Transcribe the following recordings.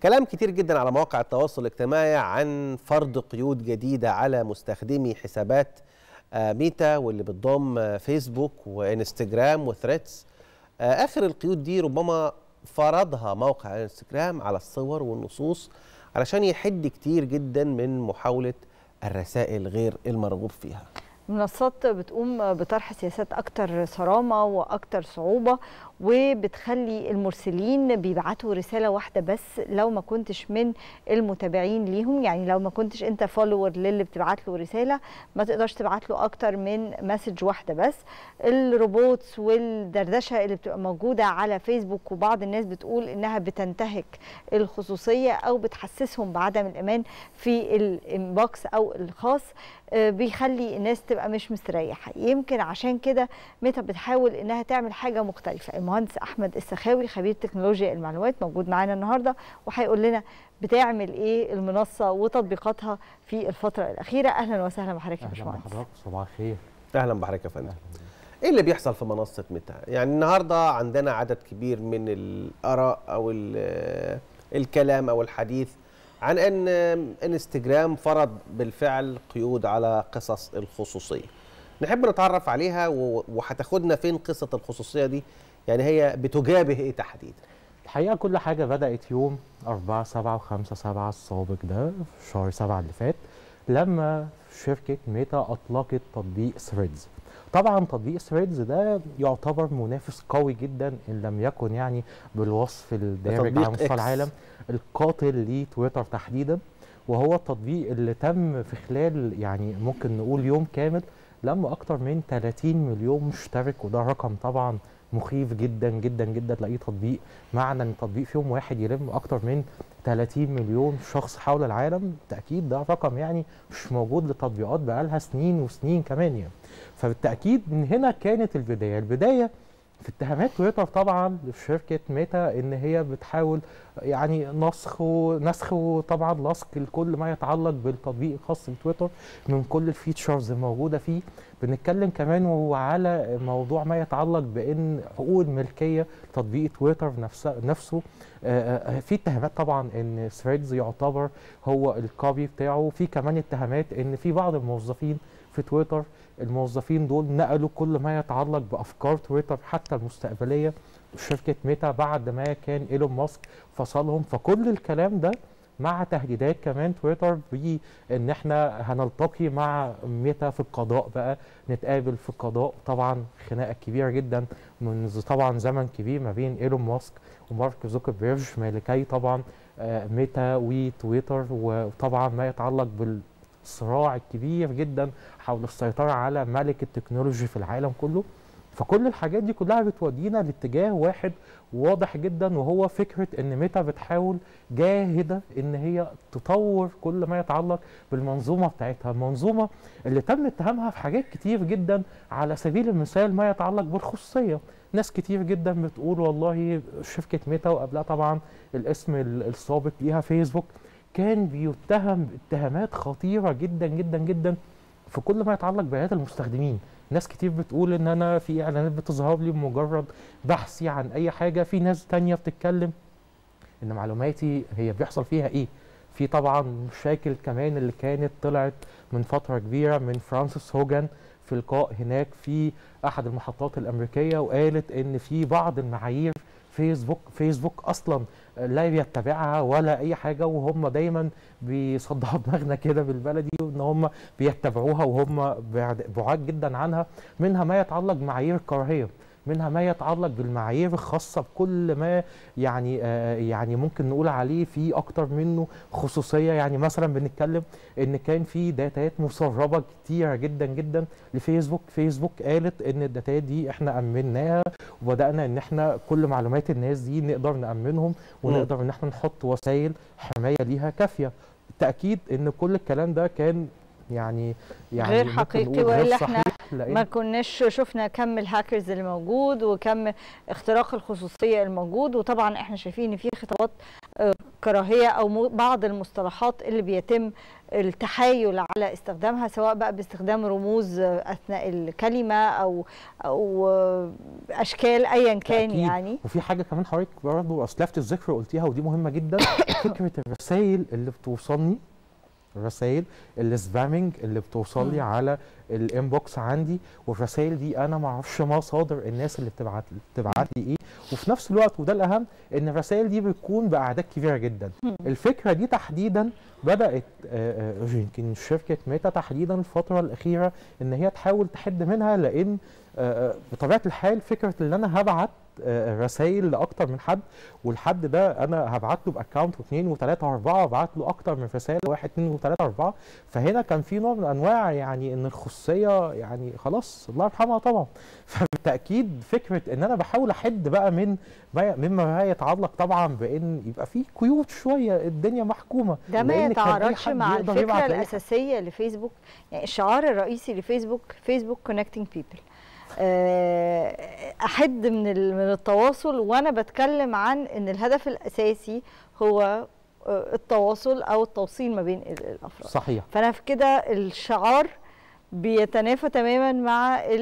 كلام كتير جدا على مواقع التواصل الاجتماعي عن فرض قيود جديدة على مستخدمي حسابات آه، ميتا واللي بتضم آه، فيسبوك وانستجرام وثريدز آه، آخر القيود دي ربما فرضها موقع انستجرام على الصور والنصوص علشان يحد كتير جدا من محاولة الرسائل غير المرغوب فيها منصات بتقوم بطرح سياسات اكتر صرامه واكتر صعوبه وبتخلي المرسلين بيبعتوا رساله واحده بس لو ما كنتش من المتابعين ليهم يعني لو ما كنتش انت فولور للي بتبعت له رساله ما تقدرش تبعت له اكتر من مسج واحده بس الروبوتس والدردشه اللي بتبقى موجوده على فيسبوك وبعض الناس بتقول انها بتنتهك الخصوصيه او بتحسسهم بعدم الامان في الانبوكس او الخاص آه، بيخلي الناس تبقى مش مستريحه يمكن عشان كده ميتا بتحاول انها تعمل حاجه مختلفه المهندس احمد السخاوي خبير تكنولوجيا المعلومات موجود معانا النهارده وهيقول لنا بتعمل ايه المنصه وتطبيقاتها في الفتره الاخيره اهلا وسهلا بحضرتك يا اهلا باشمهندس بحضرتك صباح الخير اهلا بحضرتك يا فندم ايه اللي بيحصل في منصه ميتا يعني النهارده عندنا عدد كبير من الاراء او ال- الكلام او الحديث عن ان انستجرام فرض بالفعل قيود على قصص الخصوصيه نحب نتعرف عليها و- وهتاخدنا فين قصه الخصوصيه دي يعني هي بتجابه ايه تحديدا الحقيقه كل حاجه بدات يوم 4 7 و5 7 السابق ده في شهر 7 اللي فات لما شركه ميتا اطلقت تطبيق ثريدز طبعا تطبيق ثريدز ده يعتبر منافس قوي جدا ان لم يكن يعني بالوصف الدارج تطبيق على مستوى إكس. العالم القاتل لتويتر تحديدا وهو التطبيق اللي تم في خلال يعني ممكن نقول يوم كامل لما اكتر من 30 مليون مشترك وده رقم طبعا مخيف جدا جدا جدا تلاقيه تطبيق معنى ان تطبيق في يوم واحد يلم اكتر من 30 مليون شخص حول العالم بالتاكيد ده رقم يعني مش موجود لتطبيقات بقالها سنين وسنين كمان يعني فبالتاكيد من هنا كانت البدايه البدايه في اتهامات تويتر طبعا لشركه ميتا ان هي بتحاول يعني نسخ ونسخ وطبعا لصق لكل ما يتعلق بالتطبيق الخاص بتويتر من كل الفيتشرز الموجوده فيه بنتكلم كمان وعلى موضوع ما يتعلق بان حقوق الملكيه تطبيق تويتر نفسه نفسه آه، آه، في اتهامات طبعا ان ثريدز يعتبر هو الكوبي بتاعه في كمان اتهامات ان في بعض الموظفين في تويتر الموظفين دول نقلوا كل ما يتعلق بافكار تويتر حتى المستقبليه شركه ميتا بعد ما كان ايلون ماسك فصلهم فكل الكلام ده مع تهديدات كمان تويتر بان احنا هنلتقي مع ميتا في القضاء بقى نتقابل في القضاء طبعا خناقه كبيره جدا منذ طبعا زمن كبير ما بين ايلون ماسك ومارك زوكربيرج مالكي طبعا آه، ميتا وتويتر وطبعا ما يتعلق بالصراع الكبير جدا حول السيطره على ملك التكنولوجي في العالم كله فكل الحاجات دي كلها بتودينا لاتجاه واحد واضح جدا وهو فكره ان ميتا بتحاول جاهده ان هي تطور كل ما يتعلق بالمنظومه بتاعتها المنظومه اللي تم اتهامها في حاجات كتير جدا على سبيل المثال ما يتعلق بالخصوصيه ناس كتير جدا بتقول والله شركه ميتا وقبلها طبعا الاسم ال- السابق ليها فيسبوك كان بيتهم اتهامات خطيره جدا جدا جدا في كل ما يتعلق ببيانات المستخدمين ناس كتير بتقول ان انا في اعلانات بتظهر لي بمجرد بحثي عن اي حاجه في ناس تانية بتتكلم ان معلوماتي هي بيحصل فيها ايه في طبعا مشاكل كمان اللي كانت طلعت من فتره كبيره من فرانسيس هوجان في لقاء هناك في احد المحطات الامريكيه وقالت ان في بعض المعايير فيسبوك فيسبوك اصلا لا بيتبعها ولا اي حاجه وهم دايما بيصدعوا دماغنا كده بالبلدي وان هم بيتبعوها وهم بعد- بعاد جدا عنها منها ما يتعلق بمعايير الكراهيه منها ما يتعلق بالمعايير الخاصه بكل ما يعني آه يعني ممكن نقول عليه في اكتر منه خصوصيه يعني مثلا بنتكلم ان كان في داتات مسربه كتيره جدا جدا لفيسبوك فيسبوك قالت ان الداتات دي احنا امناها وبدانا ان احنا كل معلومات الناس دي نقدر نامنهم ونقدر ان احنا نحط وسائل حمايه ليها كافيه بالتاكيد ان كل الكلام ده كان يعني يعني غير ممكن حقيقي نقول غير وإلا إحنا صحيح لأن ما كناش شفنا كم الهاكرز اللي موجود وكم اختراق الخصوصيه الموجود وطبعا احنا شايفين ان في خطوات آه، الكراهيه او مو- بعض المصطلحات اللي بيتم التحايل على استخدامها سواء بقى باستخدام رموز اثناء الكلمه او او اشكال ايا كان أكيد. يعني وفي حاجه كمان حضرتك برضه اسلفت الذكر وقلتيها ودي مهمه جدا فكره الرسائل اللي بتوصلني الرسائل السبامنج اللي بتوصل لي مم. على الانبوكس عندي والرسائل دي انا ما اعرفش مصادر الناس اللي بتبعت بتبعت لي ايه وفي نفس الوقت وده الاهم ان الرسائل دي بتكون باعداد كبيره جدا مم. الفكره دي تحديدا بدات آه، آه، يمكن شركه ميتا تحديدا الفتره الاخيره ان هي تحاول تحد منها لان آه، آه، بطبيعه الحال فكره ان انا هبعت رسائل لاكتر من حد والحد ده انا هبعت له باكونت واثنين وثلاثه واربعه وابعت له اكتر من رساله واحد اثنين وثلاثه واربعه فهنا كان في نوع من انواع يعني ان الخصوصيه يعني خلاص الله يرحمها طبعا فبالتاكيد فكره ان انا بحاول احد بقى من ما مما يتعلق طبعا بان يبقى في قيود شويه الدنيا محكومه ده ما لأن كان أي يتعارضش حد مع يقدر الفكره يبعت لأي حد. الاساسيه لفيسبوك يعني الشعار الرئيسي لفيسبوك فيسبوك كونكتنج بيبل احد من ال- من التواصل وانا بتكلم عن ان الهدف الاساسي هو آه، التواصل او التوصيل ما بين ال- الافراد صحيح فانا في كده الشعار بيتنافى تماما مع ال-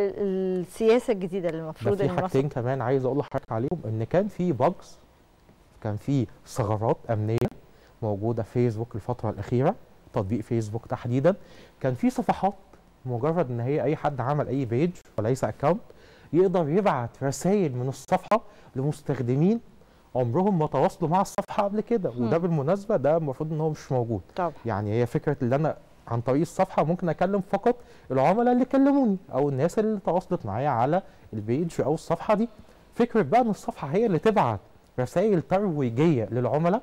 ال- السياسه الجديده اللي ده المفروض في ان المنصه حاجتين كمان عايز اقول لحضرتك عليهم ان كان في باجز كان في ثغرات امنيه موجوده في فيسبوك الفتره الاخيره تطبيق فيسبوك تحديدا كان في صفحات مجرد ان هي اي حد عمل اي بيج ولا ليس اكونت يقدر يبعت رسائل من الصفحه لمستخدمين عمرهم ما تواصلوا مع الصفحه قبل كده وده مم. بالمناسبه ده المفروض ان هو مش موجود طبعا يعني هي فكره ان انا عن طريق الصفحه ممكن اكلم فقط العملاء اللي كلموني او الناس اللي تواصلت معايا على البيج او الصفحه دي فكره بقى ان الصفحه هي اللي تبعت رسائل ترويجيه للعملاء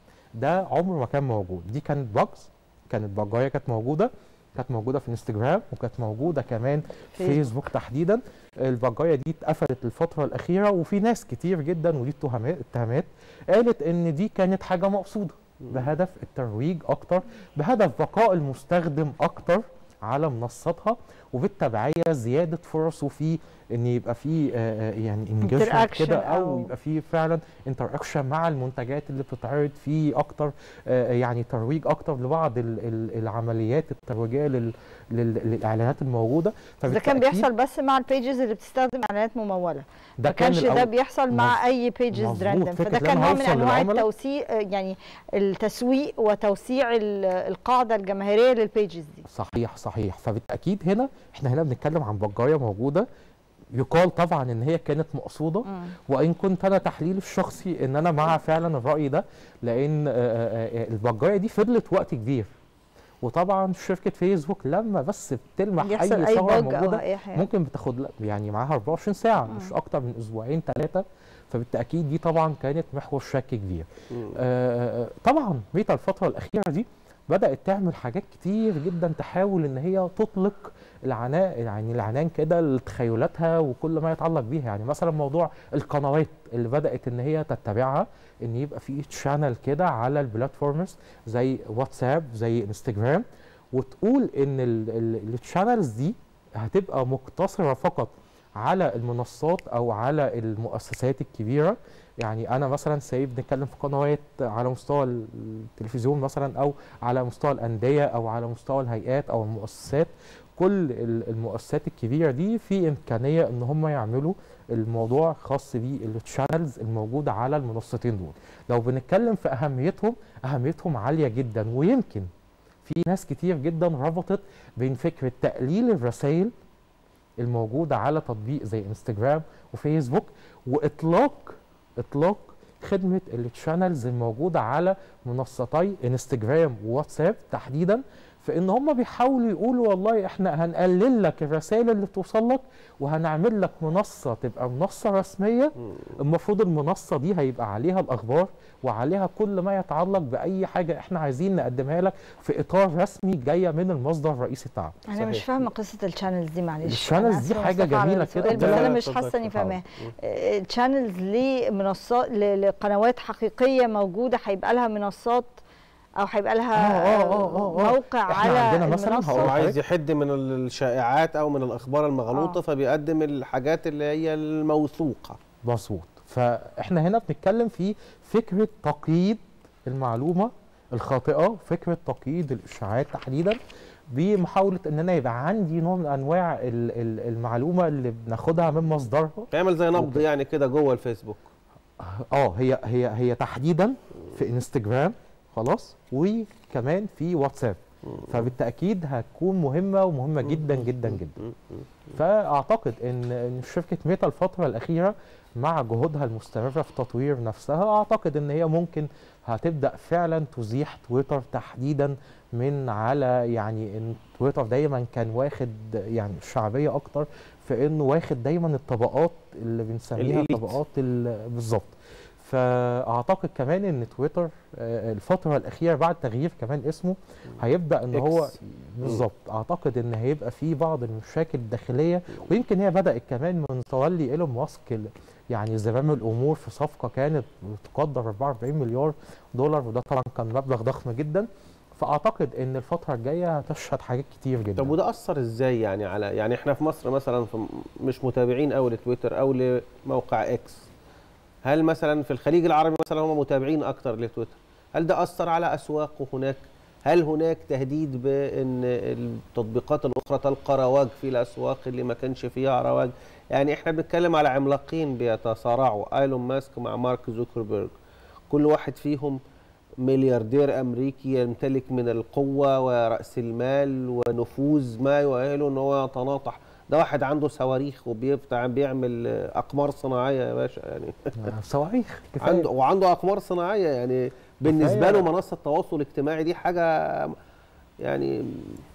ده عمره ما كان موجود دي كانت باجز كانت باجايه كانت موجوده كانت موجوده في انستجرام وكانت موجوده كمان في فيسبوك. فيسبوك تحديدا الباجايه دي اتقفلت الفتره الاخيره وفي ناس كتير جدا ودي اتهامات اتهامات قالت ان دي كانت حاجه مقصوده بهدف الترويج اكتر بهدف بقاء المستخدم اكتر على منصاتها وبالتبعيه زياده فرصه في ان يبقى في آه، آه، يعني انجازمنت Interaction كده او أو- يبقى في فعلا انتراكشن مع المنتجات اللي بتتعرض في اكتر آه، يعني ترويج اكتر لبعض ال- ال- العمليات الترويجيه لل- لل- للاعلانات الموجوده ده كان فبالتأكيد بيحصل بس مع البيجز اللي بتستخدم اعلانات مموله ده ما كانش ده الأول. بيحصل مع اي بيجز مظبوط. راندم فكرة فده إن كان أنا نوع من هوصل انواع للعملاء. التوسيع يعني التسويق وتوسيع ال- القاعده الجماهيريه للبيجز دي صحيح صحيح فبالتاكيد هنا احنا هنا بنتكلم عن بجايه موجوده يقال طبعا ان هي كانت مقصوده مم. وان كنت انا تحليلي الشخصي ان انا مع فعلا الراي ده لان آه، آه، آه، البجايه دي فضلت وقت كبير وطبعا شركه فيسبوك لما بس بتلمح يحصل اي اي ثغره بوج او موجوده اي حاجه ممكن بتاخد ل- يعني معاها 24 ساعه مش اكتر من اسبوعين ثلاثه فبالتاكيد دي طبعا كانت محور شك كبير مم. آه، طبعا ميتا الفترة الأخيرة دي بدأت تعمل حاجات كتير جدا تحاول إن هي تطلق العناء يعني العنان كده لتخيلاتها وكل ما يتعلق بيها يعني مثلا موضوع القنوات اللي بدأت إن هي تتبعها إن يبقى في تشانل كده على البلاتفورمز زي واتساب زي انستجرام وتقول إن التشانلز دي هتبقى مقتصرة فقط على المنصات أو على المؤسسات الكبيرة يعني انا مثلا سايب نتكلم في قنوات على مستوى التلفزيون مثلا او على مستوى الانديه او على مستوى الهيئات او المؤسسات كل ال- المؤسسات الكبيره دي في امكانيه ان هم يعملوا الموضوع خاص بالتشانلز الموجوده على المنصتين دول لو بنتكلم في اهميتهم اهميتهم عاليه جدا ويمكن في ناس كتير جدا ربطت بين فكره تقليل الرسائل الموجوده على تطبيق زي انستجرام وفيسبوك واطلاق اطلاق خدمه التشانلز الموجوده على منصتي انستجرام وواتساب تحديدا فان هم بيحاولوا يقولوا والله احنا هنقلل لك الرسائل اللي بتوصل لك وهنعمل لك منصه تبقى منصه رسميه المفروض المنصه دي هيبقى عليها الاخبار وعليها كل ما يتعلق باي حاجه احنا عايزين نقدمها لك في اطار رسمي جايه من المصدر الرئيسي بتاعنا انا صحيح. مش فاهمه قصه الشانلز دي معلش الشانلز أنا دي آسفة حاجة مصطفى على جميلة السؤال، كده. بس لا، انا لا، مش اتفضل، حاسه اني اتفضل. فاهماها مم. الشانلز لمنصات ل- لقنوات حقيقيه موجوده هيبقى لها منصات او هيبقى لها آه، آه، آه، آه، آه. موقع إحنا على عندنا مثلاً المنصة؟ هقول هو لحضرتك. عايز يحد من الشائعات او من الاخبار المغلوطه آه. فبيقدم الحاجات اللي هي الموثوقه مظبوط فاحنا هنا بنتكلم في فكره تقييد المعلومه الخاطئه فكره تقييد الاشاعات تحديدا بمحاوله ان انا يبقى عندي نوع من انواع ال- ال- المعلومه اللي بناخدها من مصدرها تعمل زي نبض يعني كده جوه الفيسبوك اه هي هي هي تحديدا في انستجرام خلاص وكمان في واتساب فبالتاكيد هتكون مهمه ومهمه جدا جدا جدا فاعتقد ان ان شركه ميتا الفتره الاخيره مع جهودها المستمره في تطوير نفسها اعتقد ان هي ممكن هتبدا فعلا تزيح تويتر تحديدا من على يعني ان تويتر دايما كان واخد يعني شعبيه اكتر في انه واخد دايما الطبقات اللي بنسميها الإليت. طبقات ال- بالظبط فاعتقد كمان ان تويتر آه، الفتره الاخيره بعد تغيير كمان اسمه هيبدا ان هو إكس. بالظبط اعتقد ان هيبقى في بعض المشاكل الداخليه ويمكن هي بدات كمان من تولي ايلون ماسك ال- يعني زمام الامور في صفقه كانت تقدر 44 مليار دولار وده طبعا كان مبلغ ضخم جدا فاعتقد ان الفتره الجايه هتشهد حاجات كتير جدا طب وده اثر ازاي يعني على يعني احنا في مصر مثلا في مش متابعين قوي لتويتر او لموقع اكس هل مثلا في الخليج العربي مثلا هم متابعين اكتر لتويتر هل ده اثر على اسواقه هناك هل هناك تهديد بان التطبيقات الاخرى تلقى رواج في الاسواق اللي ما كانش فيها رواج يعني احنا بنتكلم على عملاقين بيتصارعوا ايلون ماسك مع مارك زوكربيرج كل واحد فيهم ملياردير امريكي يمتلك من القوه وراس المال ونفوذ ما يؤهله ان هو يتناطح ده واحد عنده صواريخ وبيفتح بيعمل اقمار صناعيه يا باشا يعني آه، صواريخ كفايه عنده وعنده اقمار صناعيه يعني بالنسبه كفاية. له منصه تواصل اجتماعي دي حاجه يعني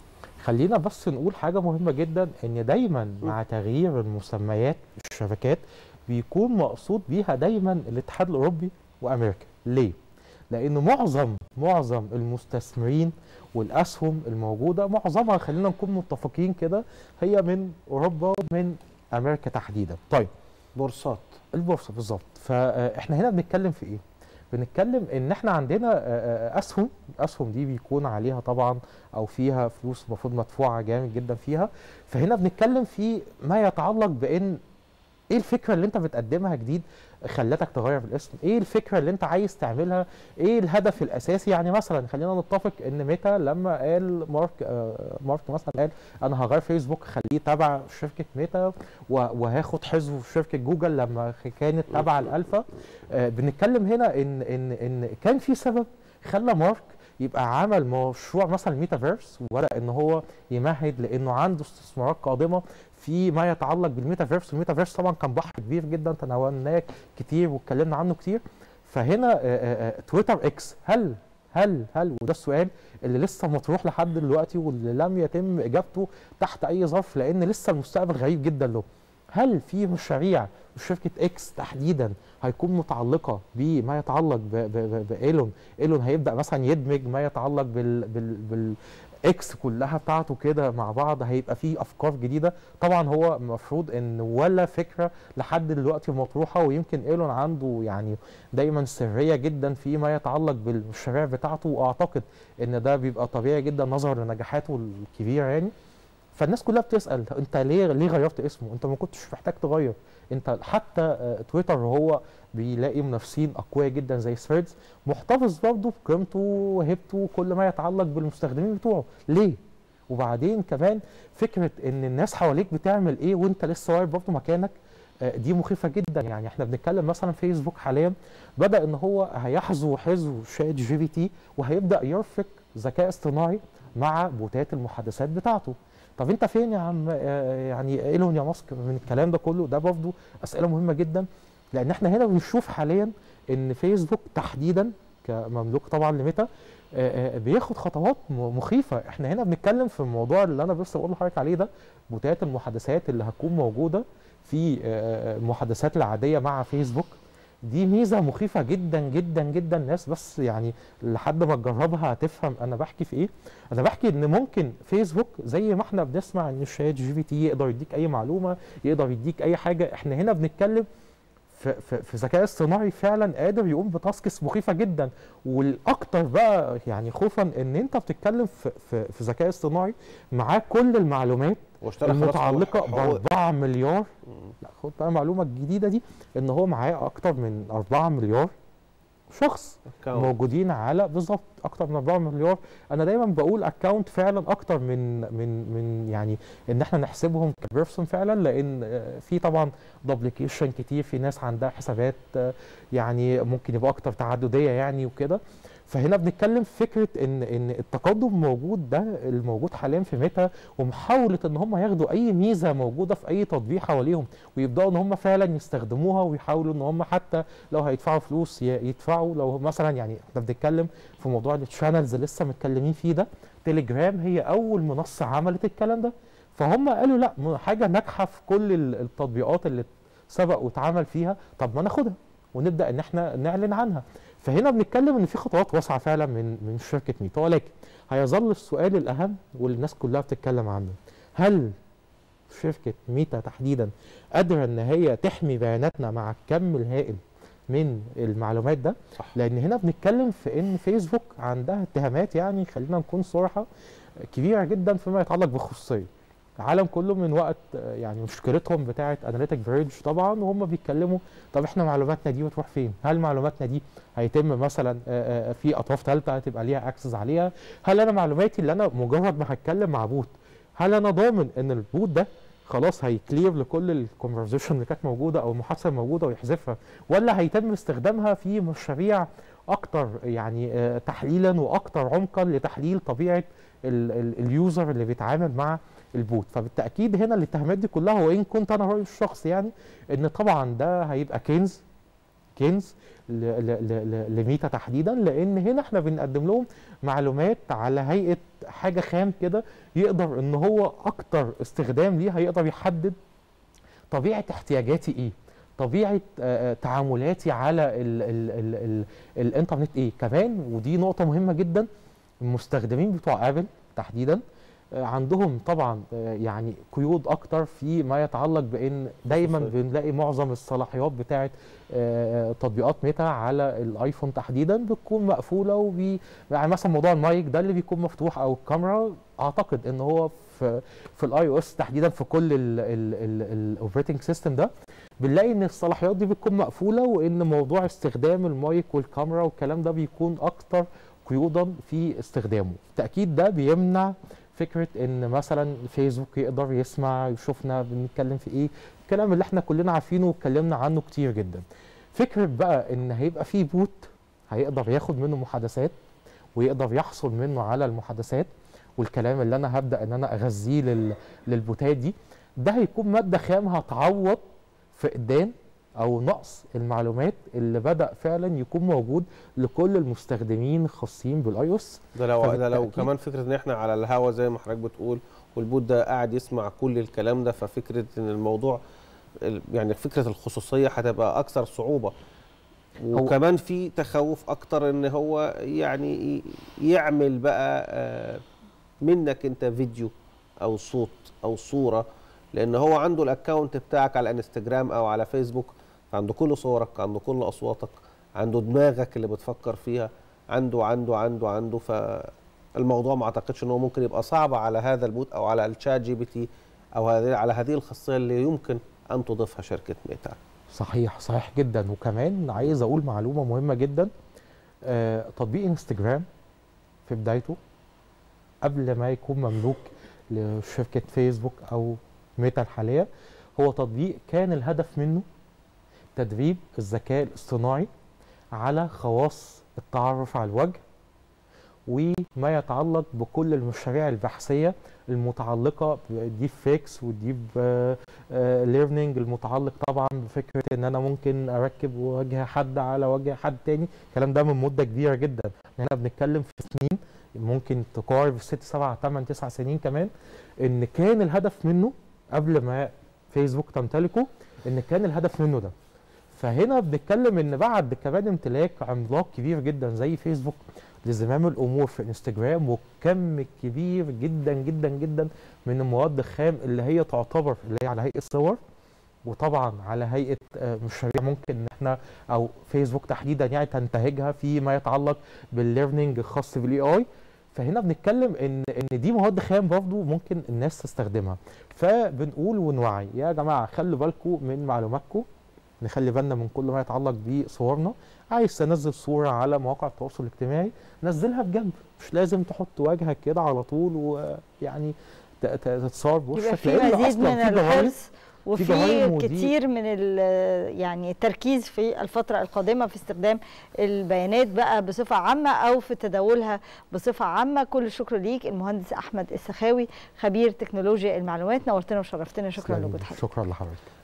خلينا بس نقول حاجة مهمة جدا ان دايما مع تغيير المسميات الشبكات بيكون مقصود بيها دايما الاتحاد الاوروبي وامريكا ليه لان معظم معظم المستثمرين والاسهم الموجودة معظمها خلينا نكون متفقين كده هي من اوروبا ومن امريكا تحديدا طيب بورصات البورصه بالظبط فاحنا هنا بنتكلم في ايه بنتكلم ان احنا عندنا آه، آه، اسهم الاسهم دي بيكون عليها طبعا او فيها فلوس المفروض مدفوعه جامد جدا فيها فهنا بنتكلم في ما يتعلق بان ايه الفكره اللي انت بتقدمها جديد خلتك تغير الاسم ايه الفكره اللي انت عايز تعملها ايه الهدف الاساسي يعني مثلا خلينا نتفق ان ميتا لما قال مارك آه مارك مثلا قال انا هغير فيسبوك خليه تبع شركه ميتا و- وهاخد حزبه في شركه جوجل لما كانت تبع الالفا آه بنتكلم هنا ان ان ان كان في سبب خلى مارك يبقى عمل مشروع مثلا ميتافيرس وبدا ان هو يمهد لانه عنده استثمارات قادمه في ما يتعلق بالميتافيرس والميتافيرس طبعا كان بحر كبير جدا تناولناه كتير واتكلمنا عنه كتير فهنا آه، آه، آه، تويتر اكس هل هل هل وده السؤال اللي لسه مطروح لحد دلوقتي واللي لم يتم اجابته تحت اي ظرف لان لسه المستقبل غريب جدا له هل في مشاريع شركه اكس تحديدا هيكون متعلقه بما يتعلق ب- ب- ب- بايلون ايلون هيبدا مثلا يدمج ما يتعلق بال بال بال اكس كلها بتاعته كده مع بعض هيبقى فيه افكار جديده طبعا هو المفروض ان ولا فكره لحد دلوقتي مطروحه ويمكن ايلون عنده يعني دايما سريه جدا فيما يتعلق بالمشاريع بتاعته واعتقد ان ده بيبقى طبيعي جدا نظرا لنجاحاته الكبيره يعني فالناس كلها بتسال انت ليه ليه غيرت اسمه انت ما كنتش محتاج تغير انت حتى آه، تويتر هو بيلاقي منافسين اقوياء جدا زي ثريدز محتفظ برضه بقيمته وهيبته وكل ما يتعلق بالمستخدمين بتوعه ليه وبعدين كمان فكره ان الناس حواليك بتعمل ايه وانت لسه واقف برضه مكانك آه، دي مخيفه جدا يعني احنا بنتكلم مثلا فيسبوك حاليا بدا ان هو هيحظو حزو شات جي بي تي وهيبدا يرفق ذكاء اصطناعي مع بوتات المحادثات بتاعته طب انت فين يا عم آه، يعني ايلون يا ماسك من الكلام ده كله ده برضه اسئله مهمه جدا لان احنا هنا بنشوف حاليا ان فيسبوك تحديدا كمملوك طبعا لميتا آه، آه، بياخد خطوات م- مخيفه احنا هنا بنتكلم في الموضوع اللي انا بس بقول لحضرتك عليه ده بوتات المحادثات اللي هتكون موجوده في آه، آه، المحادثات العاديه مع فيسبوك دي ميزه مخيفه جدا جدا جدا الناس بس يعني لحد ما تجربها هتفهم انا بحكي في ايه انا بحكي ان ممكن فيسبوك زي ما احنا بنسمع ان الشات جي بي تي يقدر يديك اي معلومه يقدر يديك اي حاجه احنا هنا بنتكلم في في في ذكاء اصطناعي فعلا قادر يقوم بتاسكس مخيفه جدا والاكتر بقى يعني خوفا ان انت بتتكلم في في, في ذكاء اصطناعي معاه كل المعلومات واشترى خلاص المتعلقه ب حقوق- 4 مليار مم. لا خد بقى المعلومه الجديده دي ان هو معاه اكتر من 4 مليار شخص Account. موجودين على بالظبط اكتر من 4 مليار انا دايما بقول اكونت فعلا اكتر من من من يعني ان احنا نحسبهم كبيرسون فعلا لان آه، في طبعا دوبليكيشن كتير في ناس عندها حسابات آه، يعني ممكن يبقى اكتر تعدديه يعني وكده فهنا بنتكلم في فكره ان ان التقدم موجود ده الموجود حاليا في ميتا ومحاوله ان هم ياخدوا اي ميزه موجوده في اي تطبيق حواليهم ويبداوا ان هم فعلا يستخدموها ويحاولوا ان هم حتى لو هيدفعوا فلوس ي- يدفعوا لو مثلا يعني احنا بنتكلم في موضوع التشانلز اللي لسه متكلمين فيه ده تليجرام هي اول منصه عملت الكلام ده فهم قالوا لا م- حاجه ناجحه في كل ال- التطبيقات اللي سبق واتعمل فيها طب ما ناخدها ونبدا ان احنا نعلن عنها فهنا بنتكلم ان في خطوات واسعه فعلا من من شركه ميتا ولكن هيظل السؤال الاهم واللي الناس كلها بتتكلم عنه هل شركه ميتا تحديدا قادره ان هي تحمي بياناتنا مع الكم الهائل من المعلومات ده صح. لان هنا بنتكلم في ان فيسبوك عندها اتهامات يعني خلينا نكون صراحه كبيره جدا فيما يتعلق بالخصوصيه العالم كله من وقت آه، يعني مشكلتهم بتاعه اناليتيك بريدج طبعا وهم بيتكلموا طب احنا معلوماتنا دي بتروح فين؟ هل معلوماتنا دي هيتم مثلا آه، آه، في اطراف ثالثه هتبقى ليها اكسس عليها؟ هل انا معلوماتي اللي انا مجرد ما هتكلم مع بوت هل انا ضامن ان البوت ده خلاص هيكلير لكل الكونفرزيشن اللي كانت موجوده او المحادثه الموجوده ويحذفها ولا هيتم استخدامها في مشاريع اكتر يعني آه، تحليلا واكتر عمقا لتحليل طبيعه ال- ال- اليوزر اللي بيتعامل مع البوت فبالتاكيد هنا الاتهامات دي كلها وان كنت انا رايي الشخصي يعني ان طبعا ده هيبقى كنز كنز ل- ل- ل- ل- لميتا تحديدا لان هنا احنا بنقدم لهم معلومات على هيئه حاجه خام كده يقدر ان هو اكتر استخدام ليه هيقدر يحدد طبيعه احتياجاتي ايه طبيعه آه، آه، تعاملاتي على ال ال ال ال الانترنت ايه كمان ودي نقطه مهمه جدا المستخدمين بتوع ابل تحديدا آه، عندهم طبعا آه، يعني قيود اكتر في ما يتعلق بان دايما خصوصية. بنلاقي معظم الصلاحيات بتاعه آه، تطبيقات ميتا على الايفون تحديدا بتكون مقفوله وبي يعني مثلا موضوع المايك ده اللي بيكون مفتوح او الكاميرا اعتقد ان هو في في الاي او اس تحديدا في كل الاوبريتنج سيستم ده بنلاقي ان الصلاحيات دي بتكون مقفوله وان موضوع استخدام المايك والكاميرا والكلام ده بيكون اكتر قيودا في استخدامه تاكيد ده بيمنع فكره ان مثلا فيسبوك يقدر يسمع يشوفنا بنتكلم في ايه الكلام اللي احنا كلنا عارفينه واتكلمنا عنه كتير جدا فكره بقى ان هيبقى في بوت هيقدر ياخد منه محادثات ويقدر يحصل منه على المحادثات والكلام اللي انا هبدا ان انا اغذيه لل... للبوتات دي ده هيكون ماده خام هتعوض فقدان او نقص المعلومات اللي بدا فعلا يكون موجود لكل المستخدمين الخاصين بالاي او اس ده لو ده لو فبالتأكيد- كمان فكره ان احنا على الهوا زي ما حضرتك بتقول والبوت ده قاعد يسمع كل الكلام ده ففكره ان الموضوع ال- يعني فكره الخصوصيه هتبقى اكثر صعوبه وكمان في تخوف اكتر ان هو يعني ي- يعمل بقى آه، منك انت فيديو او صوت او صوره لان هو عنده الاكونت بتاعك على انستجرام او على فيسبوك عنده كل صورك عنده كل اصواتك عنده دماغك اللي بتفكر فيها عنده عنده عنده عنده فالموضوع ما اعتقدش ان هو ممكن يبقى صعب على هذا البوت او على الشات جي بي تي او هذه على هذه الخاصيه اللي يمكن ان تضيفها شركه ميتا صحيح صحيح جدا وكمان عايز اقول معلومه مهمه جدا آه تطبيق انستجرام في بدايته قبل ما يكون مملوك لشركه فيسبوك او ميتا الحاليه هو تطبيق كان الهدف منه تدريب الذكاء الاصطناعي على خواص التعرف على الوجه وما يتعلق بكل المشاريع البحثيه المتعلقه بديب فيكس وديب ليرنينج المتعلق طبعا بفكره ان انا ممكن اركب وجه حد على وجه حد تاني الكلام ده من مده كبيره جدا احنا بنتكلم في سنين ممكن تقارب ست سبع ثمان تسع سنين كمان ان كان الهدف منه قبل ما فيسبوك تمتلكه ان كان الهدف منه ده فهنا بنتكلم ان بعد كمان امتلاك عملاق كبير جدا زي فيسبوك لزمام الامور في انستجرام وكم كبير جدا جدا جدا من المواد الخام اللي هي تعتبر اللي هي على هيئه صور وطبعا على هيئه آه، مشاريع ممكن ان احنا او فيسبوك تحديدا يعني تنتهجها فيما يتعلق بالليرنينج الخاص بالاي اي فهنا بنتكلم ان ان دي مواد خام برضه ممكن الناس تستخدمها فبنقول ونوعي يا جماعه خلوا بالكم من معلوماتكم نخلي بالنا من كل ما يتعلق بصورنا عايز تنزل صوره على مواقع التواصل الاجتماعي نزلها بجنب مش لازم تحط وجهك كده على طول ويعني ت- ت- تتصور بوشك يبقى في لأن مزيد أصلاً من في جرايم الحرص وفي جرايم ودي- كتير من ال- يعني التركيز في الفترة القادمة في استخدام البيانات بقى بصفة عامة أو في تداولها بصفة عامة كل الشكر ليك المهندس أحمد السخاوي خبير تكنولوجيا المعلومات نورتنا وشرفتنا شكرا تسلمي. لوجود حضرتك شكرا لحضرتك